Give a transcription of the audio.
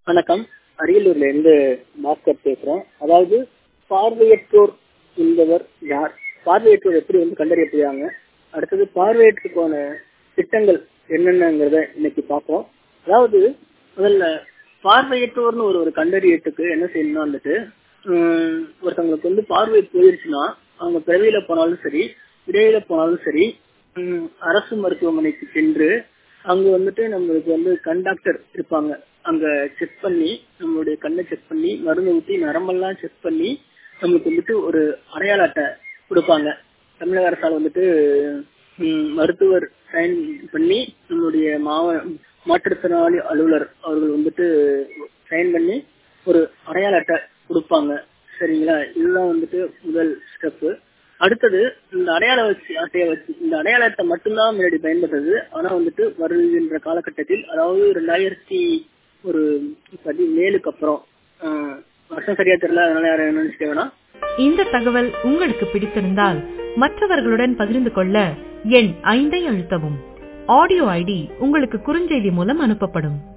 வணக்கம் அரியலூர்ல இருந்து பாஸ்கர் பேசுறேன் அதாவது பார்வையற்றோர் என்பவர் யார் பார்வையற்றோர் எப்படி வந்து கண்டறியப்படுறாங்க அடுத்தது பார்வையற்றுக்கான திட்டங்கள் என்னென்னங்கிறத இன்னைக்கு பார்ப்போம் அதாவது முதல்ல பார்வையற்றோர்னு ஒரு ஒரு கண்டறியத்துக்கு என்ன செய்யணும்னா வந்துட்டு உம், ஒருத்தவங்களுக்கு வந்து பார்வை போயிருச்சுன்னா அவங்க பிறவியில போனாலும் சரி இடையில போனாலும் சரி உம், அரசு மருத்துவமனைக்கு சென்று அங்க வந்துட்டு நம்மளுக்கு வந்து கண்டாக்டர் இருப்பாங்க அங்க செக் பண்ணி நம்மளுடைய கண்ணை செக் பண்ணி மருந்து ஊத்தி நரம்பெல்லாம் செக் பண்ணி நம்மளுக்கு வந்துட்டு ஒரு அடையாள அட்டை கொடுப்பாங்க தமிழக அரசால் வந்துட்டு ம், மருத்துவர் சைன் பண்ணி நம்மளுடைய மாவ மாற்றுத்திறனாளி அலுவலர் அவர்கள் வந்துட்டு சைன் பண்ணி ஒரு அடையாள அட்டை கொடுப்பாங்க சரிங்களா இதுதான் வந்துட்டு முதல் ஸ்டெப்பு அடுத்தது இந்த அடையாள வச்சு அட்டையை வச்சு இந்த அடையாளத்தை மட்டும்தான் முன்னாடி பயன்படுறது ஆனா வந்துட்டு வருகின்ற காலகட்டத்தில் அதாவது ரெண்டாயிரத்தி ஒரு பதினேழுக்கு அப்புறம் ஆஹ், வருஷம் சரியா தெரியல அதனால யாரும் என்ன நினைச்சுக்க வேணாம் இந்த தகவல் உங்களுக்கு பிடித்திருந்தால் மற்றவர்களுடன் பகிர்ந்து கொள்ள எண் ஐந்தை அழுத்தவும் ஆடியோ ஐடி உங்களுக்கு குறுஞ்செய்தி மூலம் அனுப்பப்படும்